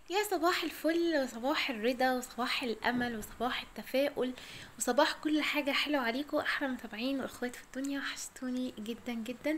يا صباح الفل وصباح الرضا وصباح الامل وصباح التفاؤل وصباح كل حاجه حلوه عليكم احلى متابعين واخوات في الدنيا وحشتوني جدا جدا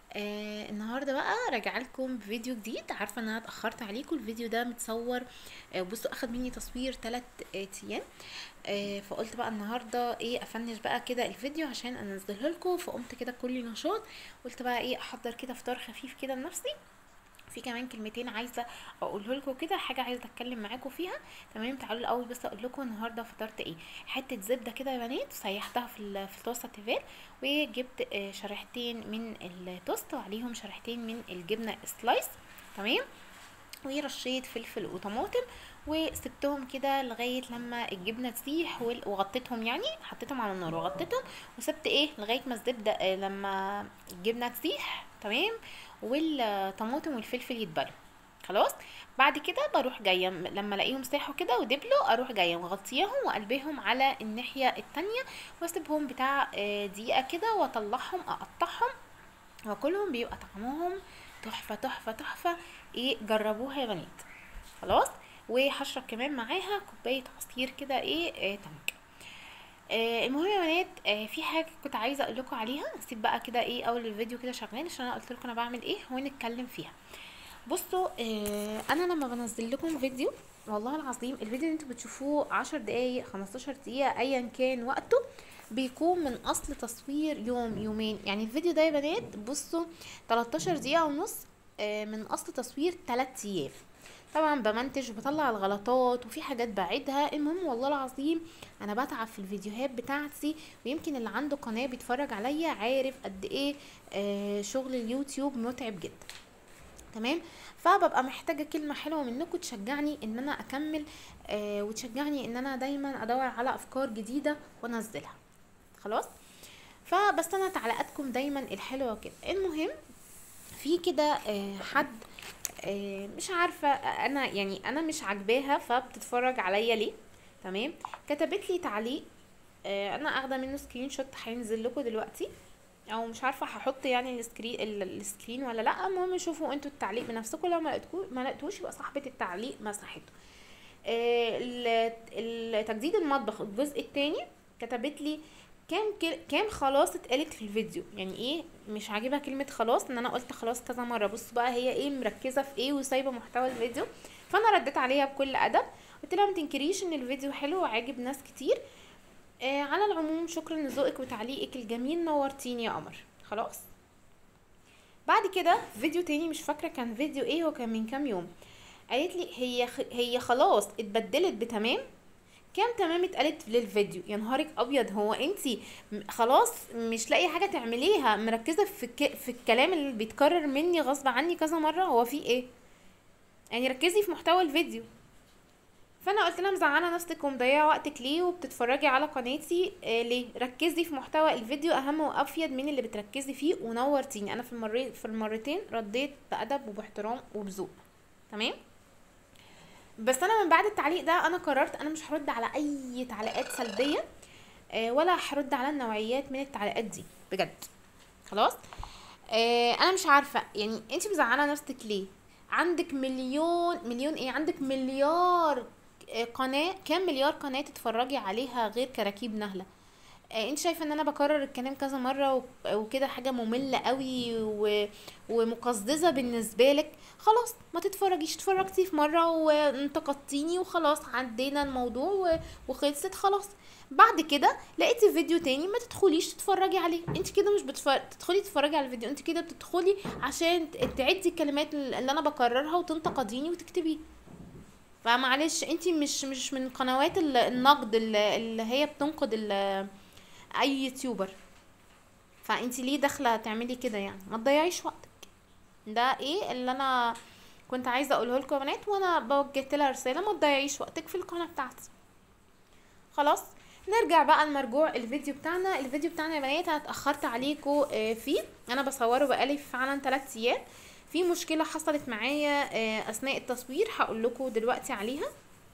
آه النهارده بقى راجعه لكم بفيديو جديد عارفه ان انا اتاخرت عليكم الفيديو ده متصور آه بصوا اخد مني تصوير 3 ايام آه فقلت بقى النهارده ايه افنش بقى كده الفيديو عشان انزله لكم فقمت كده كل نشاط قلت بقى ايه احضر كده فطار خفيف كده لنفسي في كمان كلمتين عايزه اقوله لكم كده حاجه عايزه اتكلم معاكم فيها تمام تعالوا الاول بس اقول لكم النهارده فطرت ايه حته زبده كده يا بنات سيحتها في ال- في طاسه تيفال وجبت آه، شريحتين من التوست وعليهم شريحتين من الجبنه سلايس تمام ورشيت فلفل وطماطم وسبتهم كده لغايه لما الجبنه تسيح وال- وغطيتهم يعني حطيتهم على النار وغطيتهم وسبت ايه لغايه ما الزبده آه، لما الجبنه تسيح تمام والطماطم والفلفل يتبلوا خلاص بعد كده بروح جايه م- لما الاقيهم ساحوا كده ودبلوا اروح جايه مغطياهم وقلبهم على الناحيه التانية واسيبهم بتاع آه، دقيقه كده واطلعهم اقطعهم واكلهم بيبقى طعمهم تحفه تحفه تحفه ايه جربوها يا بنات خلاص وهشرب كمان معاها كوبايه عصير كده ايه آه تانك آه المهم يا بنات آه في حاجه كنت عايزه اقول لكم عليها نسيب بقى كده ايه اول الفيديو كده شغال عشان انا قلت لكم انا بعمل ايه ونتكلم فيها بصوا آه انا لما بنزل لكم فيديو والله العظيم الفيديو اللي انتوا بتشوفوه عشر دقايق خمستاشر دقيقة ايا كان وقته بيكون من اصل تصوير يوم يومين يعني الفيديو ده يا بنات بصوا 13 دقيقة ونص آه من اصل تصوير 3 ايام طبعا بمنتج وبطلع الغلطات وفي حاجات بعيدها المهم والله العظيم انا بتعب في الفيديوهات بتاعتي ويمكن اللي عنده قناة بيتفرج عليا عارف قد ايه آه شغل اليوتيوب متعب جدا تمام فببقى محتاجه كلمه حلوه منكم تشجعني ان انا اكمل آه وتشجعني ان انا دايما ادور على افكار جديده وانزلها خلاص فبس انا تعليقاتكم دايما الحلوه كده المهم في كده آه حد آه مش عارفه انا يعني انا مش عاجباها فبتتفرج عليا ليه تمام كتبت لي تعليق آه انا اخده منه سكرين شوت هينزل لكم دلوقتي او مش عارفه هحط يعني السكرين ال- السكرين ولا لا المهم شوفوا انتوا التعليق بنفسكم لو ما لقيتكو ما لقيتوش يبقى صاحبه التعليق مسحته آه، ال- ال- تجديد المطبخ الجزء الثاني كتبت لي كام كل- كام خلاص اتقالت في الفيديو يعني ايه مش عاجبها كلمه خلاص ان انا قلت خلاص كذا مره بصوا بقى هي ايه مركزه في ايه وسايبه محتوى الفيديو فانا رديت عليها بكل ادب قلت لها ما تنكريش ان الفيديو حلو وعاجب ناس كتير آه على العموم شكرا لذوقك وتعليقك الجميل نورتيني يا قمر خلاص بعد كده فيديو تاني مش فاكره كان فيديو ايه هو كان من كام يوم قالت لي هي خ... هي خلاص اتبدلت بتمام كام تمام اتقالت للفيديو يا نهارك ابيض هو انتي م- خلاص مش لاقي حاجه تعمليها مركزه في الك... في الكلام اللي بيتكرر مني غصب عني كذا مره هو في ايه يعني ركزي في محتوى الفيديو فانا قلت لها مزعله نفسك ومضيعه وقتك ليه وبتتفرجي على قناتي آه ليه ركزي في محتوى الفيديو اهم وافيد من اللي بتركزي فيه ونورتيني انا في المرة في المرتين رديت بادب وباحترام وبذوق تمام بس انا من بعد التعليق ده انا قررت انا مش هرد على اي تعليقات سلبيه آه ولا هرد على النوعيات من التعليقات دي بجد خلاص آه انا مش عارفه يعني انت مزعله نفسك ليه عندك مليون مليون ايه عندك مليار آه، قناه كام مليار قناه تتفرجي عليها غير كراكيب نهله آه، انت شايفه ان انا بكرر الكلام كذا مره و- وكده حاجه ممله قوي و... ومقززه بالنسبه لك خلاص ما تتفرجيش اتفرجتي في مره وانتقدتيني وخلاص عدينا الموضوع و... وخلصت خلاص بعد كده لقيتي فيديو تاني ما تدخليش تتفرجي عليه انت كده مش بتفر... تدخلي تتفرجي على الفيديو انت كده بتدخلي عشان ت- تعدي الكلمات اللي انا بكررها وتنتقديني وتكتبيه فمعلش انت مش مش من قنوات ال- النقد اللي اللي هي بتنقد ال- اي يوتيوبر فانت ليه داخله تعملي كده يعني ما تضيعيش وقتك ده ايه اللي انا كنت عايزه اقوله لكم يا بنات وانا بوجهت لها رساله ما تضيعيش وقتك في القناه بتاعتي خلاص نرجع بقى لمرجوع الفيديو بتاعنا الفيديو بتاعنا يا بنات انا اتاخرت عليكم آه، فيه انا بصوره بقالي فعلا 3 ايام في مشكله حصلت معايا آه، اثناء التصوير هقول لكم دلوقتي عليها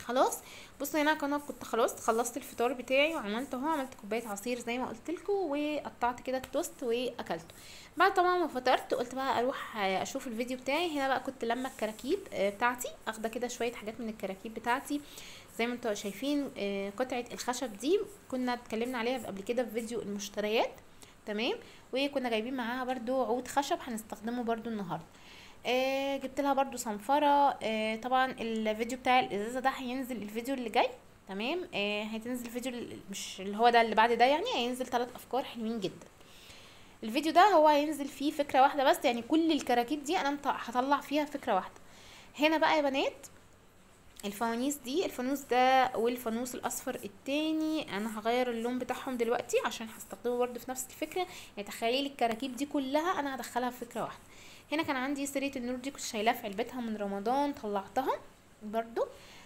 خلاص بصوا هنا انا كنت خلاص خلصت الفطار بتاعي وعملت اهو عملت كوبايه عصير زي ما قلت لكم وقطعت كده التوست واكلته بعد طبعا ما فطرت قلت بقى اروح اشوف الفيديو بتاعي هنا بقى كنت لما الكراكيب آه، بتاعتي اخده كده شويه حاجات من الكراكيب بتاعتي زي ما انتوا شايفين آه، قطعه الخشب دي كنا اتكلمنا عليها قبل كده في فيديو المشتريات تمام وكنا جايبين معاها برضو عود خشب هنستخدمه برضو النهارده آه جبت لها برضو صنفرة آه طبعا الفيديو بتاع الازازة ده هينزل الفيديو اللي جاي تمام آه هتنزل الفيديو ال- مش اللي هو ده اللي بعد ده يعني هينزل ثلاث افكار حلوين جدا الفيديو ده هو هينزل فيه فكرة واحدة بس يعني كل الكراكيب دي انا مط- هطلع فيها فكرة واحدة هنا بقى يا بنات الفوانيس دي الفانوس ده والفانوس الاصفر التاني انا هغير اللون بتاعهم دلوقتي عشان هستخدمه برضه في نفس الفكره يعني تخيلي الكراكيب دي كلها انا هدخلها في فكره واحده هنا كان عندي سريه النور دي كنت شايلاها في علبتها من رمضان طلعتها برضو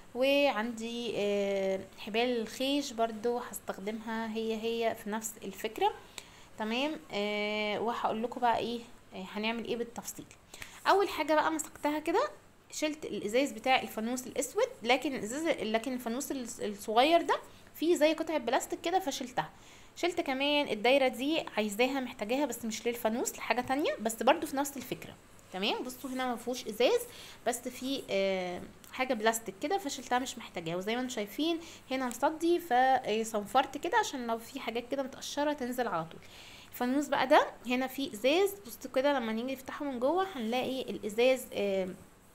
وعندي آه، حبال الخيش برضو هستخدمها هي هي في نفس الفكره تمام آه وهقول لكم بقى ايه آه هنعمل ايه بالتفصيل اول حاجه بقى مسكتها كده شلت الازاز بتاع الفانوس الاسود لكن الازاز لكن الفانوس الص- الصغير ده فيه زي قطعه بلاستيك كده فشلتها شلت كمان الدايره دي عايزاها محتاجاها بس مش للفانوس لحاجه تانية بس برضو في نفس الفكره تمام بصوا هنا ما فيهوش ازاز بس في آه حاجه بلاستيك كده فشلتها مش محتاجاها وزي ما انتم شايفين هنا مصدي فصنفرت كده عشان لو في حاجات كده متقشره تنزل على طول الفانوس بقى ده هنا فيه ازاز بصوا كده لما نيجي نفتحه من جوه هنلاقي الازاز آه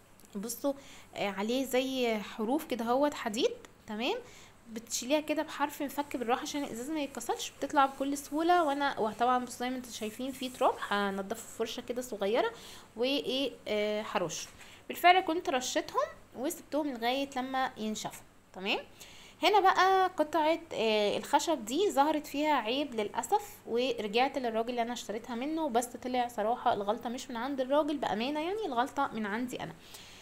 بصوا آه، عليه زي حروف كده اهوت حديد تمام بتشيليها كده بحرف مفك بالراحه عشان الازاز ما يتكسرش بتطلع بكل سهوله وانا وطبعا بصوا زي ما انتم شايفين في تراب هنضفه فرشه كده صغيره وايه آه، هرشه بالفعل كنت رشيتهم وسبتهم لغايه لما ينشفوا تمام هنا بقى قطعة آه، الخشب دي ظهرت فيها عيب للأسف ورجعت للراجل اللي أنا اشتريتها منه بس طلع صراحة الغلطة مش من عند الراجل بأمانة يعني الغلطة من عندي أنا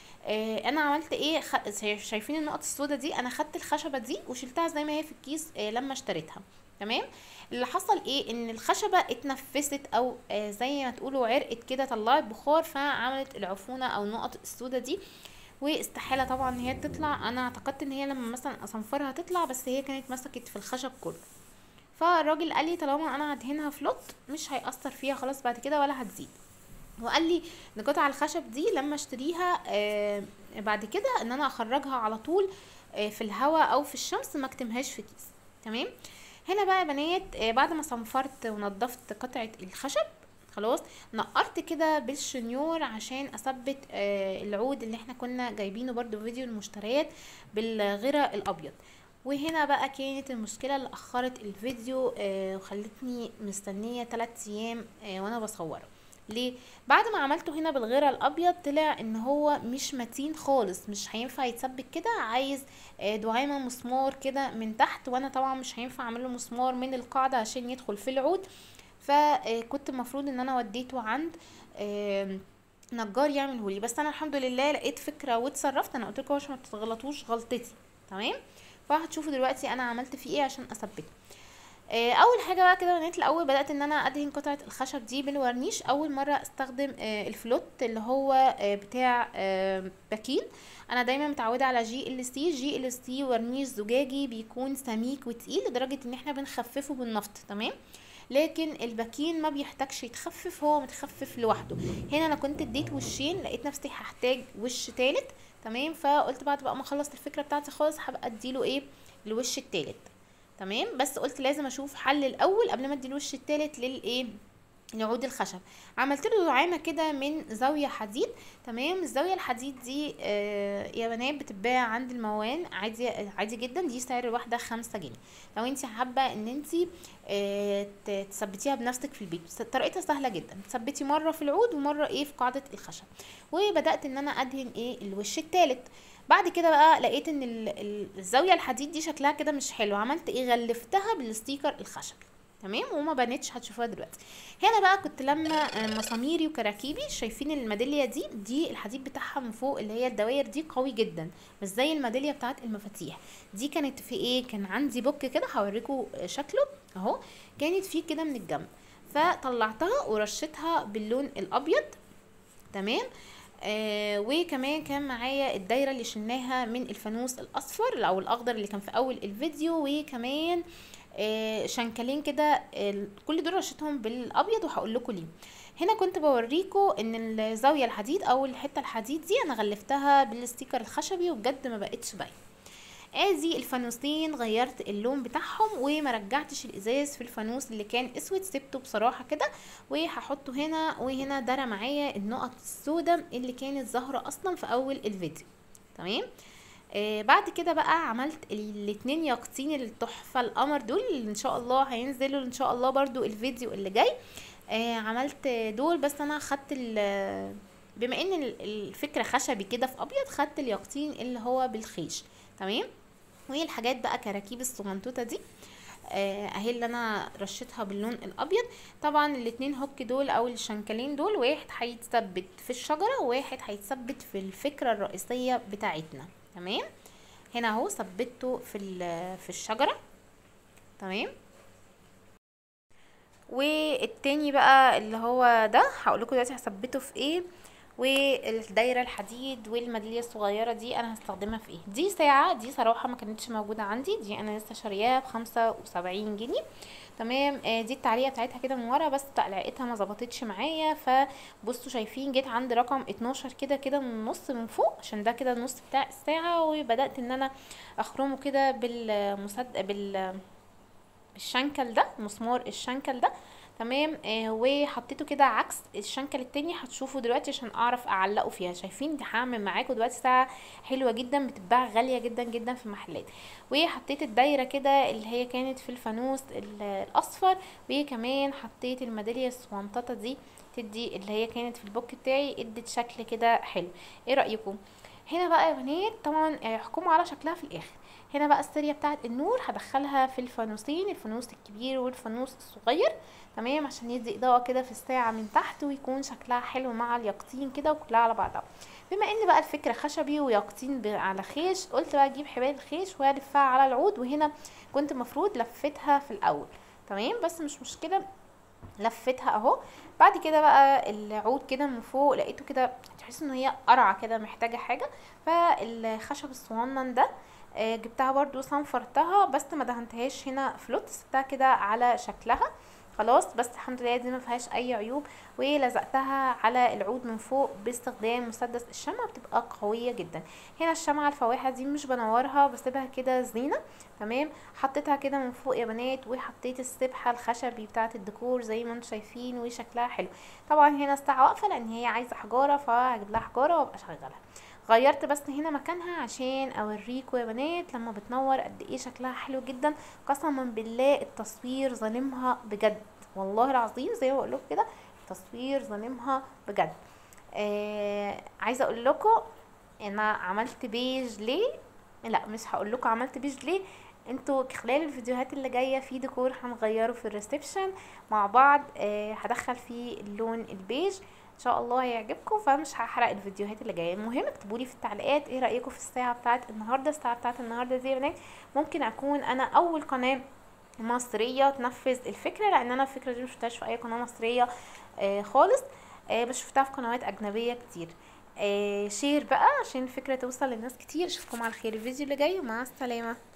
آه، انا عملت ايه خ... شايف- شايفين النقط السوداء دي انا خدت الخشبه دي وشلتها زي ما هي في الكيس آه، لما اشتريتها تمام اللي حصل ايه ان الخشبه اتنفست او آه، زي ما تقولوا عرقت كده طلعت بخار فعملت العفونه او النقط السوداء دي واستحاله طبعا ان هي تطلع انا اعتقدت ان هي لما مثلا اصنفرها تطلع بس هي كانت مسكت في الخشب كله فالراجل قال لي طالما انا هدهنها فلوت مش هيأثر فيها خلاص بعد كده ولا هتزيد وقال لي ان قطع الخشب دي لما اشتريها آه بعد كده ان انا اخرجها على طول آه في الهواء او في الشمس ما اكتمهاش في كيس تمام هنا بقى يا بنات آه بعد ما صنفرت ونضفت قطعة الخشب خلاص نقرت كده بالشنيور عشان اثبت آه العود اللي احنا كنا جايبينه برضو في فيديو المشتريات بالغيرة الابيض وهنا بقى كانت المشكلة اللي اخرت الفيديو آه وخلتني مستنية 3 ايام آه وانا بصوره ليه بعد ما عملته هنا بالغيره الابيض طلع ان هو مش متين خالص مش هينفع يتثبت كده عايز آه، دعامه مسمار كده من تحت وانا طبعا مش هينفع اعمله مسمار من القاعده عشان يدخل في العود فكنت المفروض ان انا وديته عند آم، نجار يعمله لي بس انا الحمد لله لقيت فكره واتصرفت انا قلت لكم عشان ما تغلطوش غلطتي تمام فهتشوفوا دلوقتي انا عملت فيه ايه عشان اثبته آه، اول حاجه بقى كده بنات الاول بدات ان انا ادهن قطعه الخشب دي بالورنيش اول مره استخدم آه، الفلوت اللي هو آه، بتاع آه، باكين انا دايما متعوده على جي ال سي جي ال سي ورنيش زجاجي بيكون سميك وتقيل لدرجه ان احنا بنخففه بالنفط تمام لكن الباكين ما بيحتاجش يتخفف هو متخفف لوحده هنا انا كنت اديت وشين لقيت نفسي هحتاج وش تالت تمام فقلت بعد بقى ما اخلص الفكره بتاعتي خالص هبقى اديله ايه الوش التالت تمام بس قلت لازم اشوف حل الاول قبل ما ادي الوش التالت للايه لعود الخشب عملت له دعامه كده من زاويه حديد تمام الزاويه الحديد دي آه يا بنات بتتباع عند الموان عادي عادي جدا دي سعر الواحده خمسة جنيه لو انت حابه ان انت آه ت- تثبتيها بنفسك في البيت بس طريقتها سهله جدا تثبتي مره في العود ومره ايه في قاعده الخشب وبدات ان انا ادهن ايه الوش التالت بعد كده بقى لقيت ان ال- ال- الزاويه الحديد دي شكلها كده مش حلو عملت ايه غلفتها بالستيكر الخشب تمام وما بانتش هتشوفوها دلوقتي هنا بقى كنت لما آه، مساميري وكراكيبي شايفين الميداليه دي دي الحديد بتاعها من فوق اللي هي الدواير دي قوي جدا مش زي الميداليه بتاعت المفاتيح دي كانت في ايه كان عندي بوك كده هوريكم شكله اهو كانت فيه كده من الجنب فطلعتها ورشيتها باللون الابيض تمام آه وكمان كان معايا الدايره اللي شلناها من الفانوس الاصفر او الاخضر اللي كان في اول الفيديو وكمان آه شنكلين كده ال- كل دول رشيتهم بالابيض وهقول لكم ليه هنا كنت بوريكم ان الزاويه الحديد او الحته الحديد دي انا غلفتها بالستيكر الخشبي وبجد ما بقتش باينه ادي الفانوسين غيرت اللون بتاعهم وما رجعتش الازاز في الفانوس اللي كان اسود سبته بصراحه كده وهحطه هنا وهنا درى معايا النقط السوداء اللي كانت ظاهره اصلا في اول الفيديو تمام آه بعد كده بقى عملت الاتنين ياقوتين التحفه القمر دول اللي ان شاء الله هينزلوا ان شاء الله برضو الفيديو اللي جاي آه عملت دول بس انا خدت ال- بما ان ال- الفكره خشبي كده في ابيض خدت الياقوتين اللي هو بالخيش تمام وهي الحاجات بقى كراكيب الصغنطوطه دي آه، اهي اللي انا رشيتها باللون الابيض طبعا الاتنين هوك دول او الشنكلين دول واحد هيتثبت في الشجره وواحد هيتثبت في الفكره الرئيسيه بتاعتنا تمام هنا اهو ثبته في ال- في الشجره تمام والتاني بقى اللي هو ده هقول لكم دلوقتي هثبته في ايه والدايره الحديد والميداليه الصغيره دي انا هستخدمها في ايه دي ساعه دي صراحه ما كانتش موجوده عندي دي انا لسه شارياها بخمسة وسبعين جنيه تمام آه دي التعليقه بتاعتها كده من ورا بس تعليقتها ما ظبطتش معايا فبصوا شايفين جيت عند رقم 12 كده كده من النص من فوق عشان ده كده النص بتاع الساعه وبدات ان انا اخرمه كده بالمسد بال الشنكل ده مسمار الشنكل ده تمام آه وحطيته كده عكس الشنكل التاني هتشوفوا دلوقتي عشان اعرف اعلقه فيها شايفين دي هعمل معاكم دلوقتي ساعه حلوه جدا بتتباع غاليه جدا جدا في المحلات وحطيت الدايره كده اللي هي كانت في الفانوس ال- الاصفر وكمان حطيت الميداليه الصغنططه دي تدي اللي هي كانت في البوك بتاعي ادت شكل كده حلو ايه رايكم هنا بقى يا بنات طبعا آه، احكموا على شكلها في الاخر هنا بقى السيريا بتاعت النور هدخلها في الفانوسين الفانوس الكبير والفانوس الصغير تمام عشان يدي اضاءه كده في الساعه من تحت ويكون شكلها حلو مع الياقوتين كده وكلها على بعضها بما ان بقى الفكره خشبي وياقوتين ب- على خيش قلت بقى اجيب حبال الخيش والفها على العود وهنا كنت مفروض لفتها في الاول تمام بس مش مشكله لفتها اهو بعد كده بقى العود كده من فوق لقيته كده تحس ان هي قرعه كده محتاجه حاجه فالخشب الصغنن ده آه، جبتها برضو صنفرتها بس ما دهنتهاش هنا فلوت سبتها كده على شكلها خلاص بس الحمد لله دي ما فيهاش اي عيوب ولزقتها على العود من فوق باستخدام مسدس الشمع بتبقى قويه جدا هنا الشمعة الفواحة دي مش بنورها بسيبها كده زينة تمام حطيتها كده من فوق يا بنات وحطيت السبحة الخشبي بتاعة الديكور زي ما انتم شايفين وشكلها حلو طبعا هنا الساعة واقفة لان هي عايزة حجارة فهجيب لها حجارة وابقى شغالها غيرت بس هنا مكانها عشان اوريكم يا بنات لما بتنور قد ايه شكلها حلو جدا قسما بالله التصوير ظالمها بجد والله العظيم زي ما بقول لكم كده التصوير ظالمها بجد آه عايزه اقول لكم انا عملت بيج ليه لا مش هقول لكم عملت بيج ليه انتوا خلال الفيديوهات اللي جايه في ديكور هنغيره في الريسبشن مع بعض آه هدخل فيه اللون البيج ان شاء الله هيعجبكم فمش هحرق الفيديوهات اللي جايه المهم اكتبوا لي في التعليقات ايه رايكم في الساعه بتاعت النهارده الساعه بتاعت النهارده دي يا بنات ممكن اكون انا اول قناه مصريه تنفذ الفكره لان انا الفكره دي مشفتهاش في اي قناه مصريه آه خالص آه بس شفتها في قنوات اجنبيه كتير آه شير بقى عشان الفكره توصل للناس كتير اشوفكم على خير الفيديو اللي جاي ومع السلامه